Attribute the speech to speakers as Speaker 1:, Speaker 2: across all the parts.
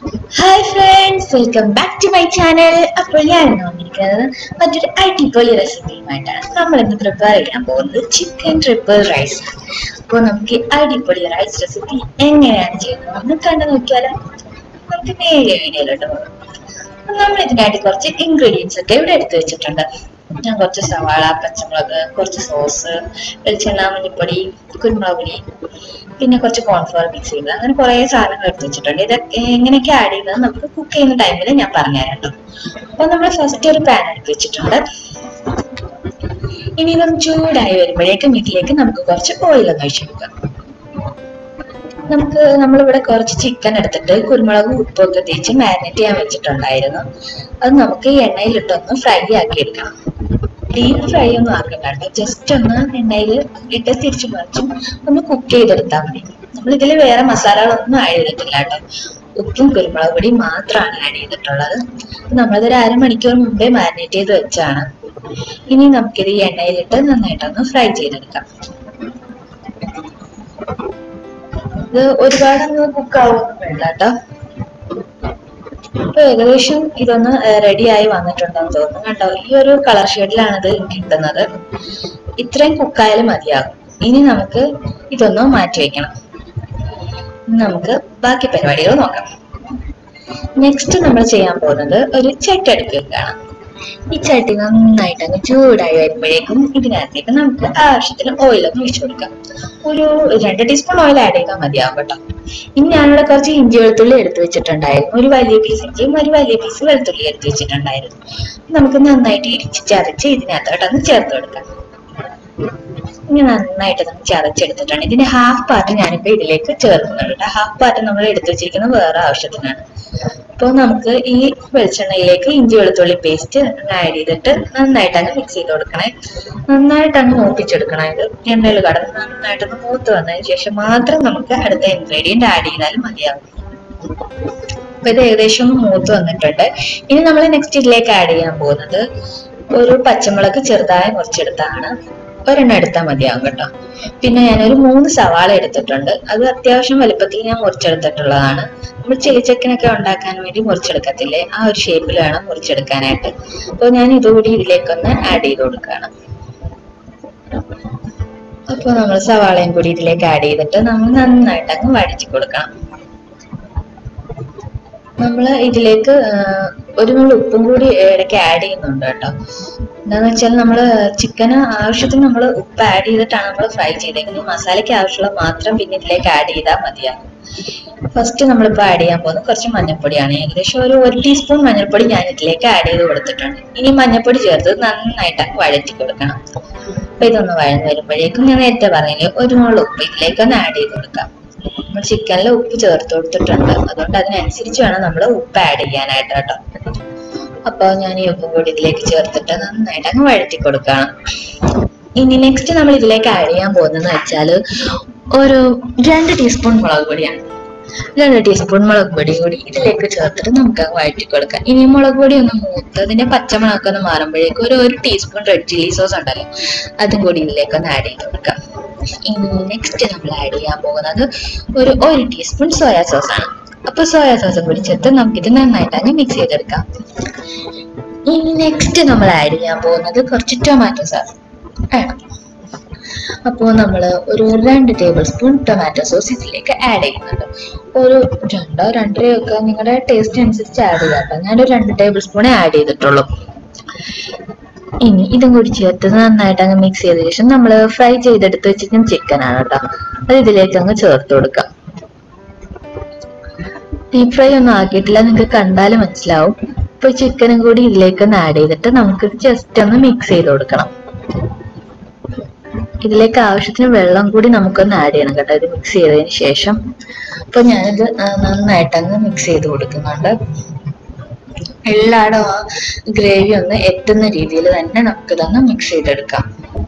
Speaker 1: Hi friends welcome back to my channel അപ്പോൾ ഞാൻ ഇന്ന് വന്നിരിക്കുന്നത് മറ്റൊരു അടിപൊളി റെസിപ്പിയുമായിട്ടാണ് നമ്മൾ ഇന്ന് പ്രിപ്പയർ ചെയ്യാൻ പോകുന്നത് ചിക്കൻ ട്രിപ്പിൾ റൈസ് അപ്പോൾ നമുക്ക് ഈ അടിപൊളി റൈസ് റെസിപ്പി എങ്ങനെയാണ് ചെയ്യുന്നതെന്ന് കണ്ടു നോക്കിയാലോ നമുക്ക് നേരെ വീഡിയോയിലോട്ട് പോകാം അപ്പോൾ നമ്മൾ ഇതിനായിട്ട് കുറച്ച് ഇൻഗ്രീഡിയൻസ് ഒക്കെ ഇവിടെ എടുത്തു വെച്ചിട്ടുണ്ട് ഞാൻ കുറച്ച് സവാള പച്ചമുളക് കുറച്ച് സോസ് വെളിച്ചെണ്ണ മഞ്ഞപ്പൊടി കുരുമുളക് പൊടി പിന്നെ കുറച്ച് കോൺഫ്ലവർ മിക്സ് ചെയ്തത് അങ്ങനെ കുറേ സാധനങ്ങൾ എടുത്ത് വെച്ചിട്ടുണ്ട് ഇതൊക്കെ എങ്ങനെയൊക്കെ ആഡ് ചെയ്യുന്നത് നമുക്ക് കുക്ക് ചെയ്യുന്ന ടൈമിൽ ഞാൻ പറഞ്ഞുതരാം കേട്ടോ അപ്പോൾ നമ്മൾ ഫസ്റ്റ് ഒരു പാൻ എടുത്ത് വെച്ചിട്ടുണ്ട് ഇനി ഇതൊന്ന് ചൂടായി വരുമ്പോഴേക്കും ഇതിലേക്ക് നമുക്ക് കുറച്ച് ഓയിൽ ഒന്ന് ഒഴിച്ചെടുക്കാം നമുക്ക് നമ്മളിവിടെ കുറച്ച് ചിക്കൻ എടുത്തിട്ട് കുരുമുളക് ഉപ്പൊക്കെ തേച്ച് മാരിനേറ്റ് ചെയ്യാൻ വെച്ചിട്ടുണ്ടായിരുന്നു അത് നമുക്ക് ഈ എണ്ണയിലിട്ടൊന്ന് ഫ്രൈ ആക്കി എടുക്കണം ഡീപ്പ് ഫ്രൈ ഒന്നും ആക്കണ്ട കേട്ടോ ജസ്റ്റ് ഒന്ന് എണ്ണയിൽ ഇട്ട് തിരിച്ചു മറിച്ചും ഒന്ന് കുക്ക് ചെയ്തെടുത്താൽ മതി നമ്മൾ ഇതിൽ വേറെ മസാലകളൊന്നും ആഡ് ചെയ്തിട്ടില്ല കേട്ടോ ഉപ്പും കുരുമുളക് പൊടിയും മാത്രമാണ് ആഡ് ചെയ്തിട്ടുള്ളത് നമ്മളിതൊരു അരമണിക്കൂർ മുമ്പേ മാരിനേറ്റ് ചെയ്ത് വെച്ചാണ് ഇനി നമുക്കിത് ഈ എണ്ണയിലിട്ട് നന്നായിട്ടൊന്ന് ഫ്രൈ ചെയ്തെടുക്കാം ഇത് ഒരുപാടൊന്ന് കുക്ക് ആവുമൊന്നും വേണ്ട കേട്ടോ ഇപ്പൊ ഏകദേശം ഇതൊന്ന് റെഡി ആയി വന്നിട്ടുണ്ടെന്ന് തോന്നുന്നു കണ്ടോ ഈ ഒരു കളർ ഷെയ്ഡിലാണ് ഇത് കിട്ടുന്നത് ഇത്രയും കുക്കായാലും മതിയാകും ഇനി നമുക്ക് ഇതൊന്ന് മാറ്റി വെക്കണം ഇനി നമുക്ക് ബാക്കി പരിപാടികൾ നോക്കാം നെക്സ്റ്റ് നമ്മൾ ചെയ്യാൻ പോകുന്നത് ഒരു ചട്ടി എടുക്കുകയാണ് ഈ ചട്ടി നന്നായിട്ട് അങ്ങ് ചൂടായി വരുമ്പോഴേക്കും ഇതിനകത്തേക്ക് നമുക്ക് ആവശ്യത്തിന് ഓയിൽ ഒന്ന് ഒഴിച്ചു കൊടുക്കാം ഒരു രണ്ട് ടീസ്പൂൺ ഓയിൽ ആഡ് ചെയ്താൽ മതിയാവും കേട്ടോ ഇനി ഞാനിവിടെ കുറച്ച് ഇഞ്ചി വെളുത്തുള്ളി എടുത്തു വെച്ചിട്ടുണ്ടായിരുന്നു ഒരു വലിയ പീസ് ഇഞ്ചിയും ഒരു വലിയ പീസ് വെളുത്തുള്ളി എടുത്തു വെച്ചിട്ടുണ്ടായിരുന്നു നമുക്ക് നന്നായിട്ട് ഇടിച്ച് ചതച്ച് ഇതിനകത്തോട്ടൊന്ന് ചേർത്ത് കൊടുക്കാം ഇനി നന്നായിട്ട് നമുക്ക് ചതച്ചെടുത്തിട്ടുണ്ട് ഇതിന്റെ ഹാഫ് പാർട്ട് ഞാനിപ്പോ ഇതിലേക്ക് ചേർക്കുന്നുണ്ട് ഹാഫ് പാർട്ട് നമ്മൾ എടുത്തു വെച്ചിരിക്കുന്നത് വേറെ ആവശ്യത്തിനാണ് അപ്പോൾ നമുക്ക് ഈ വെളിച്ചെണ്ണയിലേക്ക് ഇഞ്ചി വെളുത്തുള്ളി പേസ്റ്റ് ആഡ് ചെയ്തിട്ട് നന്നായിട്ട് അങ്ങ് മിക്സ് ചെയ്ത് കൊടുക്കണേ നന്നായിട്ട് അങ്ങ് മൂപ്പിച്ചെടുക്കണം ഇത് എണ്ണയിൽ കടന്ന് നന്നായിട്ടൊന്ന് മൂത്ത് വന്നതിന് ശേഷം മാത്രം നമുക്ക് അടുത്ത ഇൻഗ്രീഡിയന്റ് ആഡ് ചെയ്താലും മതിയാവും അപ്പൊ ഇത് ഏകദേശം ഒന്ന് മൂത്ത് വന്നിട്ടുണ്ട് ഇനി നമ്മൾ നെക്സ്റ്റ് ഇതിലേക്ക് ആഡ് ചെയ്യാൻ പോകുന്നത് ഒരു പച്ചമുളക് ചെറുതായി മുറിച്ചെടുത്താണ് ഒരെണ്ണം എടുത്താൽ മതിയാവും കേട്ടോ പിന്നെ ഞാനൊരു മൂന്ന് സവാള എടുത്തിട്ടുണ്ട് അത് അത്യാവശ്യം വലുപ്പത്തിൽ ഞാൻ മുറിച്ചെടുത്തിട്ടുള്ളതാണ് നമ്മൾ ചെളിച്ചക്കനൊക്കെ ഉണ്ടാക്കാൻ വേണ്ടി മുറിച്ചെടുക്കത്തില്ലേ ആ ഒരു ഷേപ്പിൽ വേണം മുറിച്ചെടുക്കാനായിട്ട് അപ്പോൾ ഞാൻ ഇതുകൂടി ഇതിലേക്കൊന്ന് ആഡ് ചെയ്ത് കൊടുക്കുകയാണ് അപ്പോൾ നമ്മൾ സവാളയും കൂടി ഇതിലേക്ക് ആഡ് ചെയ്തിട്ട് നമ്മൾ നന്നായിട്ട് അങ്ങ് വഴറ്റി കൊടുക്കണം നമ്മൾ ഇതിലേക്ക് ഒരു നുള്ളി ഉപ്പും കൂടി ഇടയ്ക്ക് ആഡ് ചെയ്യുന്നുണ്ട് കേട്ടോ എന്താന്ന് വെച്ചാൽ നമ്മൾ ചിക്കന് ആവശ്യത്തിന് നമ്മൾ ഉപ്പ് ആഡ് ചെയ്തിട്ടാണ് നമ്മൾ ഫ്രൈ ചെയ്തേക്കുന്നത് മസാലയ്ക്ക് ആവശ്യമുള്ള മാത്രം പിന്നെ ഇതിലേക്ക് ആഡ് ചെയ്താൽ മതിയാകും ഫസ്റ്റ് നമ്മളിപ്പോൾ ആഡ് ചെയ്യാൻ പോകുന്നത് കുറച്ച് മഞ്ഞൾപ്പൊടിയാണ് ഏകദേശം ഒരു ഒരു ടീസ്പൂൺ മഞ്ഞൾപ്പൊടി ഞാൻ ഇതിലേക്ക് ആഡ് ചെയ്ത് കൊടുത്തിട്ടുണ്ട് ഇനി മഞ്ഞൾപ്പൊടി ചേർത്ത് നന്നായിട്ട് വഴറ്റി കൊടുക്കണം അപ്പൊ ഇതൊന്ന് വഴന്ന് വരുമ്പോഴേക്കും ഞാൻ നേരത്തെ പറഞ്ഞില്ലേ ഒരു മുളക് ഉപ്പ് ഇതിലേക്ക് ഒന്ന് ആഡ് ചെയ്ത് കൊടുക്കാം നമ്മൾ ചിക്കനിൽ ഉപ്പ് ചേർത്ത് കൊടുത്തിട്ടുണ്ട് അതുകൊണ്ട് അതിനനുസരിച്ച് വേണം നമ്മൾ ഉപ്പ് ആഡ് ചെയ്യാനായിട്ട് കേട്ടോ അപ്പോൾ ഞാൻ ഈ ഉപ്പും കൂടി ഇതിലേക്ക് ചേർത്തിട്ട് നന്നായിട്ട് അങ്ങ് വഴറ്റി കൊടുക്കണം ഇനി നെക്സ്റ്റ് നമ്മൾ ഇതിലേക്ക് ആഡ് ചെയ്യാൻ പോകുന്നതെന്ന് വെച്ചാൽ ഒരു രണ്ട് ടീസ്പൂൺ മുളക് പൊടിയാണ് രണ്ട് ടീസ്പൂൺ മുളക് പൊടി കൂടി ഇതിലേക്ക് ചേർത്തിട്ട് നമുക്ക് അങ്ങ് വഴറ്റി കൊടുക്കാം ഇനി മുളക് പൊടി ഒന്ന് മൂത്ത് അതിന്റെ പച്ചമുളകൊക്കെ ഒന്ന് മാറുമ്പോഴേക്കും ഒരു ഒരു ടീസ്പൂൺ റെഡ് ചില്ലി സോസ് ഉണ്ടല്ലോ അതും കൂടി ഇതിലേക്ക് ഒന്ന് ആഡ് ചെയ്ത് കൊടുക്കാം ഇനി നെക്സ്റ്റ് നമ്മൾ ആഡ് ചെയ്യാൻ പോകുന്നത് ഒരു ഒരു ടീസ്പൂൺ സോയാ സോസ് ആണ് അപ്പൊ സോയാ സോസ് കൂടി ചേർത്ത് നമുക്കിത് നന്നായിട്ട് അങ്ങ് മിക്സ് ചെയ്തെടുക്കാം ഇനി നെക്സ്റ്റ് നമ്മൾ ആഡ് ചെയ്യാൻ പോകുന്നത് കുറച്ച് ടൊമാറ്റോ സോസ് ആണ് അപ്പോൾ നമ്മൾ ഒരു രണ്ട് ടേബിൾ സ്പൂൺ ടൊമാറ്റോ സോസ് ഇതിലേക്ക് ആഡ് ചെയ്യുന്നുണ്ട് ഒരു രണ്ടോ രണ്ടരയോ ഒക്കെ നിങ്ങളുടെ ടേസ്റ്റ് അനുസരിച്ച് ആഡ് ചെയ്യാം കേട്ടോ ഞാനൊരു രണ്ട് ടേബിൾ സ്പൂണേ ആഡ് ചെയ്തിട്ടുള്ളൂ ഇനി ഇതും കൂടി ചേർത്ത് നന്നായിട്ട് അങ്ങ് മിക്സ് ചെയ്ത ശേഷം നമ്മൾ ഫ്രൈ ചെയ്തെടുത്ത് വെച്ചിരിക്കുന്ന ചിക്കൻ ആണ് കേട്ടോ അത് ഇതിലേക്ക് അങ്ങ് ചേർത്ത് കൊടുക്കാം ഡീപ് ഫ്രൈ ഒന്നും ആക്കിയിട്ടില്ല നിങ്ങൾക്ക് കണ്ടാലും മനസ്സിലാവും ഇപ്പൊ ചിക്കനും കൂടി ഇതിലേക്ക് ഒന്ന് ആഡ് ചെയ്തിട്ട് നമുക്ക് ജസ്റ്റ് ഒന്ന് മിക്സ് ചെയ്ത് കൊടുക്കണം ഇതിലേക്ക് ആവശ്യത്തിന് വെള്ളം കൂടി നമുക്കൊന്ന് ആഡ് ചെയ്യണം കേട്ടോ ഇത് മിക്സ് ചെയ്തതിന് ശേഷം അപ്പൊ ഞാനിത് നന്നായിട്ട് അങ്ങ് മിക്സ് ചെയ്ത് കൊടുക്കുന്നുണ്ട് എല്ലായിടും ആ ഗ്രേവി ഒന്ന് എത്തുന്ന രീതിയിൽ തന്നെ നമുക്കിതൊന്ന് മിക്സ് ചെയ്തെടുക്കാം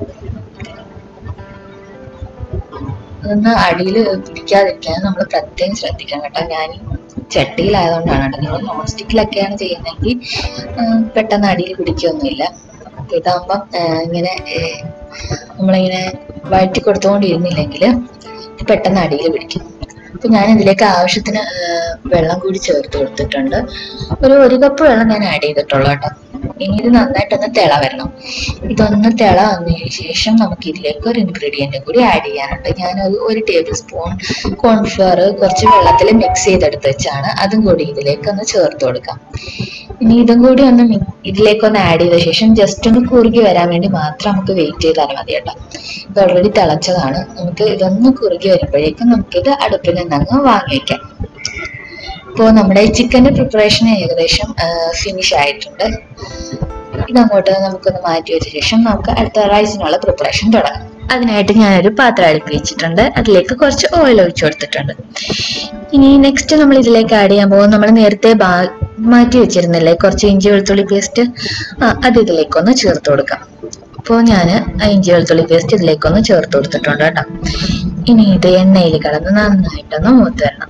Speaker 1: അതൊന്ന് അടിയിൽ പിടിക്കാതിരിക്കാൻ നമ്മൾ പ്രത്യേകം ശ്രദ്ധിക്കണം കേട്ടോ ഞാൻ ചട്ടിയിലായതുകൊണ്ടാണ് കേട്ടോ നിങ്ങൾ നോൺ സ്റ്റിക്കിലൊക്കെയാണ് ചെയ്യുന്നതെങ്കിൽ പെട്ടെന്ന് അടിയിൽ പിടിക്കുകയൊന്നുമില്ല അപ്പൊ ഇതാകുമ്പം ഇങ്ങനെ നമ്മളിങ്ങനെ വഴറ്റി കൊടുത്തുകൊണ്ടിരുന്നില്ലെങ്കിൽ പെട്ടെന്ന് അടിയിൽ പിടിക്കും അപ്പൊ ഞാൻ ഇതിലേക്ക് ആവശ്യത്തിന് ആ, വെള്ളം കൂടി ചേർത്ത് കൊടുത്തിട്ടുണ്ട് ഒരു ഒരു കപ്പ് വെള്ളം ഞാൻ ആഡ് ചെയ്തിട്ടുള്ളൂ കേട്ടോ ഇനി ഇത് നന്നായിട്ടൊന്ന് തിള വരണം ഇതൊന്ന് തിള വന്നതിന് ശേഷം നമുക്ക് ഇതിലേക്ക് ഒരു ഇൻഗ്രീഡിയന്റ് കൂടി ആഡ് ചെയ്യാനുണ്ട് ഞാൻ ഒരു ഒരു ടേബിൾ സ്പൂൺ കോൺഫ്ലവർ കുറച്ച് വെള്ളത്തിൽ മിക്സ് ചെയ്തെടുത്ത് വെച്ചാണ് അതും കൂടി ഇതിലേക്ക് ഒന്ന് ചേർത്ത് കൊടുക്കാം ഇനി ഇതും കൂടി ഒന്ന് മി- ഇതിലേക്ക് ഒന്ന് ആഡ് ചെയ്ത ശേഷം ജസ്റ്റ് ഒന്ന് കുറുകി വരാൻ വേണ്ടി മാത്രം നമുക്ക് വെയിറ്റ് ചെയ്താൽ മതി കേട്ടോ ഇത് ഓൾറെഡി തിളച്ചതാണ് നമുക്ക് ഇതൊന്ന് കുറുകി വരുമ്പോഴേക്കും നമുക്കിത് അടുപ്പിൽ നിന്നങ്ങ് വാങ്ങി വെക്കാം ഇപ്പോൾ നമ്മുടെ ചിക്കന്റെ പ്രിപ്പറേഷൻ ഏകദേശം ഫിനിഷ് ആയിട്ടുണ്ട് ഇതങ്ങോട്ട് നമുക്കൊന്ന് മാറ്റി വെച്ച ശേഷം നമുക്ക് അടുത്ത റൈസിനുള്ള പ്രിപ്പറേഷൻ തുടങ്ങാം അതിനായിട്ട് ഞാനൊരു പാത്രം അടുപ്പി വെച്ചിട്ടുണ്ട് അതിലേക്ക് കുറച്ച് ഓയിൽ ഒഴിച്ചു കൊടുത്തിട്ടുണ്ട് ഇനി നെക്സ്റ്റ് നമ്മൾ ഇതിലേക്ക് ആഡ് ചെയ്യാൻ പോകും നമ്മൾ നേരത്തെ ബാ- മാറ്റി വെച്ചിരുന്നില്ലേ കുറച്ച് ഇഞ്ചി വെളുത്തുള്ളി പേസ്റ്റ് അത് ഇതിലേക്കൊന്ന് ചേർത്ത് കൊടുക്കാം അപ്പോൾ ഞാൻ ഇഞ്ചി വെളുത്തുള്ളി പേസ്റ്റ് ഇതിലേക്കൊന്ന് ചേർത്ത് കൊടുത്തിട്ടുണ്ട് കേട്ടോ ഇനി ഇത് എണ്ണയിൽ കിടന്ന് നന്നായിട്ടൊന്ന് മൂത്ത് വരണം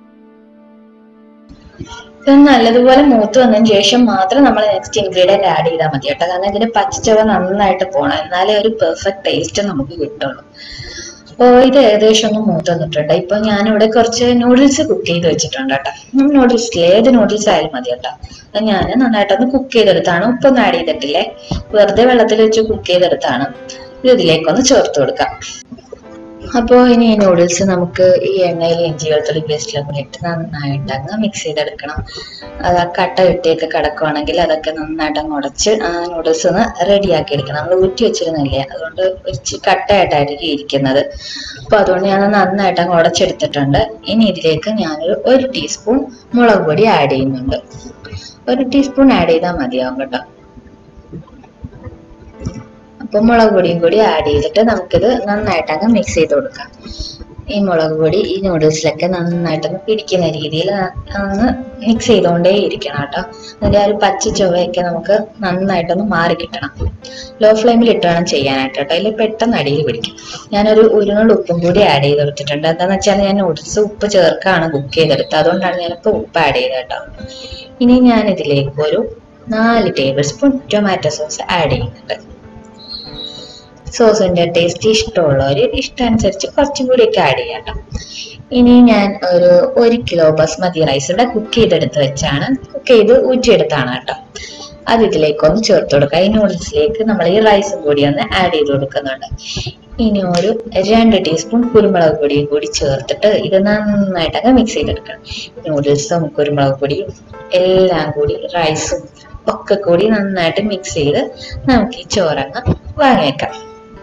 Speaker 1: ഇത് നല്ലതുപോലെ മൂത്ത് വന്നതിന് ശേഷം മാത്രം നമ്മൾ നെക്സ്റ്റ് ഇൻഗ്രീഡിയന്റ് ആഡ് ചെയ്താൽ മതി കേട്ടോ കാരണം ഇതിന് പച്ചച്ചവ നന്നായിട്ട് പോകണം എന്നാലേ ഒരു പെർഫെക്റ്റ് ടേസ്റ്റ് നമുക്ക് കിട്ടുള്ളൂ അപ്പോൾ ഇത് ഏകദേശം ഒന്ന് മൂത്ത് വന്നിട്ടുണ്ട് ഇപ്പൊ ഞാനിവിടെ കുറച്ച് നൂഡിൽസ് കുക്ക് ചെയ്ത് വെച്ചിട്ടുണ്ട് കേട്ടോ നൂഡിൽസ് ഏത് നൂഡിൽസ് ആയാലും മതി കേട്ടോ അത് ഞാൻ നന്നായിട്ടൊന്ന് കുക്ക് ചെയ്തെടുത്താണ് ഉപ്പൊന്നും ആഡ് ചെയ്തിട്ടില്ലേ വെറുതെ വെള്ളത്തിൽ വെച്ച് കുക്ക് ചെയ്തെടുത്താണ് ഇത് ഇതിലേക്കൊന്ന് ചേർത്ത് കൊടുക്കാം അപ്പോൾ ഇനി ഈ നൂഡിൽസ് നമുക്ക് ഈ എണ്ണയിൽ ഇഞ്ചി വെളുത്തുള്ളി പേസ്റ്റിലൊക്കെ ഇട്ട് നന്നായിട്ട് അങ്ങ് മിക്സ് ചെയ്തെടുക്കണം അത് ആ കട്ട കെട്ടിയൊക്കെ കിടക്കുവാണെങ്കിൽ അതൊക്കെ നന്നായിട്ട് അങ്ങ് ഉടച്ച് ആ നൂഡിൽസ് ഒന്ന് റെഡിയാക്കി എടുക്കണം നമ്മൾ ഊറ്റി വെച്ചിരുന്നില്ലേ അതുകൊണ്ട് ഒരു കട്ടയായിട്ടായിരിക്കും ഇരിക്കുന്നത് അപ്പോൾ അതുകൊണ്ട് ഞാൻ നന്നായിട്ട് അങ്ങ് ഉടച്ചെടുത്തിട്ടുണ്ട് ഇനി ഇതിലേക്ക് ഞാനൊരു ഒരു ടീസ്പൂൺ മുളക് പൊടി ആഡ് ചെയ്യുന്നുണ്ട് ഒരു ടീസ്പൂൺ ആഡ് ചെയ്താൽ മതിയാവും കേട്ടോ അപ്പൊ മുളക് പൊടിയും കൂടി ആഡ് ചെയ്തിട്ട് നമുക്കിത് നന്നായിട്ട് അങ്ങ് മിക്സ് ചെയ്ത് കൊടുക്കാം ഈ മുളക് പൊടി ഈ നൂഡിൽസിലൊക്കെ നന്നായിട്ടൊന്ന് പിടിക്കുന്ന രീതിയിൽ ഒന്ന് മിക്സ് ചെയ്തുകൊണ്ടേ ഇരിക്കണം കേട്ടോ അതിന്റെ ആ ഒരു പച്ച ചൊവ്വയൊക്കെ നമുക്ക് നന്നായിട്ടൊന്ന് മാറി കിട്ടണം ലോ ഫ്ലെയിമിൽ ഇട്ട് വേണം ചെയ്യാനായിട്ട് കേട്ടോ അതിൽ പെട്ടെന്ന് അടിയിൽ പിടിക്കും ഞാനൊരു ഉരുണുള്ള ഉപ്പും കൂടി ആഡ് ചെയ്ത് കൊടുത്തിട്ടുണ്ട് എന്താണെന്ന് വെച്ചാൽ ഞാൻ നൂഡിൽസ് ഉപ്പ് ചേർക്കാണ് കുക്ക് ചെയ്തെടുത്തത് അതുകൊണ്ടാണ് ഞാനിപ്പോൾ ഉപ്പ് ആഡ് ചെയ്തത് കേട്ടോ ഇനി ഞാൻ ഇതിലേക്ക് ഒരു നാല് tablespoon tomato sauce add ചെയ്യുന്നുണ്ട് സോസിന്റെ ടേസ്റ്റ് ഇഷ്ടമുള്ളവർ ഇഷ്ടമനുസരിച്ച് കുറച്ചും കൂടിയൊക്കെ ആഡ് ചെയ്യാം ട്ടോ. ഇനി ഞാൻ ഒരു ഒരു കിലോ ബസ്മതി റൈസ് ഇവിടെ കുക്ക് ചെയ്തെടുത്ത് വെച്ചാണ് കുക്ക് ചെയ്ത് ഊറ്റിയെടുത്താണ് കേട്ടോ അത് ഇതിലേക്ക് ഒന്ന് ചേർത്ത് കൊടുക്കുക ഈ നൂഡിൽസിലേക്ക് നമ്മൾ ഈ റൈസും കൂടി ഒന്ന് ആഡ് ചെയ്ത് കൊടുക്കുന്നുണ്ട് ഇനി ഒരു രണ്ട് ടീസ്പൂൺ കുരുമുളക് പൊടിയും കൂടി ചേർത്തിട്ട് ഇത് നന്നായിട്ട് അങ്ങ് മിക്സ് ചെയ്തെടുക്കണം നൂഡിൽസും കുരുമുളക് പൊടിയും എല്ലാം കൂടി റൈസും ഒക്കെ കൂടി നന്നായിട്ട് മിക്സ് ചെയ്ത് നമുക്ക് ഈ ചോറങ്ങ് വാങ്ങിയേക്കാം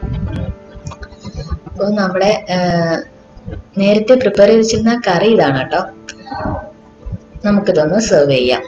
Speaker 1: അപ്പോൾ നമ്മുടെ ആ, നേരത്തെ പ്രിപ്പയർ ചെയ്ത് വെച്ചിരുന്ന കറി ഇതാണ് കേട്ടോ നമുക്കിതൊന്ന് സെർവ് ചെയ്യാം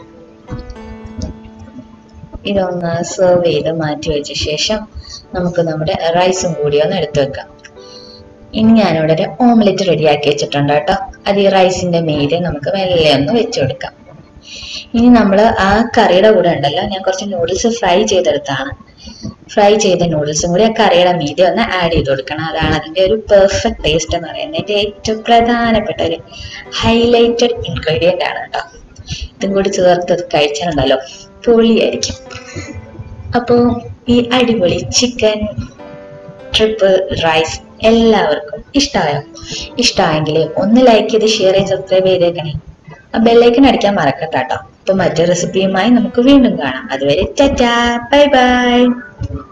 Speaker 1: ഇതൊന്ന് സെർവ് ചെയ്ത് മാറ്റി വെച്ച ശേഷം നമുക്ക് നമ്മുടെ റൈസും കൂടി ഒന്ന് എടുത്തു വെക്കാം ഇനി ഞാനിവിടെ ഒരു ഓംലെറ്റ് റെഡിയാക്കി വെച്ചിട്ടുണ്ട് കേട്ടോ അത് ഈ റൈസിന്റെ മീതെ നമുക്ക് മെല്ലെ ഒന്ന് വെച്ചു കൊടുക്കാം ഇനി നമ്മൾ ആ കറിയുടെ കൂടെ ഉണ്ടല്ലോ ഞാൻ കുറച്ച് നൂഡിൽസ് ഫ്രൈ ചെയ്തെടുത്താണ് ഫ്രൈ ചെയ്ത നൂഡിൽസും കൂടി ആ കറിയുടെ മീതെ ഒന്ന് ആഡ് ചെയ്ത് കൊടുക്കണം അതാണ് അതിന്റെ ഒരു പെർഫെക്റ്റ് ടേസ്റ്റ് എന്ന് പറയുന്നത് അതിന്റെ ഏറ്റവും പ്രധാനപ്പെട്ട ഒരു ഹൈലൈറ്റഡ് ഇൻഗ്രീഡിയന്റ് ആണ് കേട്ടോ ഇതും കൂടി ചേർത്ത് കഴിച്ചാലുണ്ടല്ലോ പൊളിയായിരിക്കും അപ്പോൾ ഈ അടിപൊളി ചിക്കൻ ട്രിപ്പ് റൈസ് എല്ലാവർക്കും ഇഷ്ടമായോ ഇഷ്ടമായെങ്കിൽ ഒന്ന് ലൈക്ക് ചെയ്ത് ഷെയർ ചെയ്ത് സബ്സ്ക്രൈബ് ചെയ്തേക്കണേ ആ ബെല്ലൈക്കൻ അടിക്കാൻ മറക്കണ്ട കേട്ടോ അപ്പൊ മറ്റു റെസിപ്പിയുമായി നമുക്ക് വീണ്ടും കാണാം അതുവരെ ടാറ്റാ ബൈ ബൈ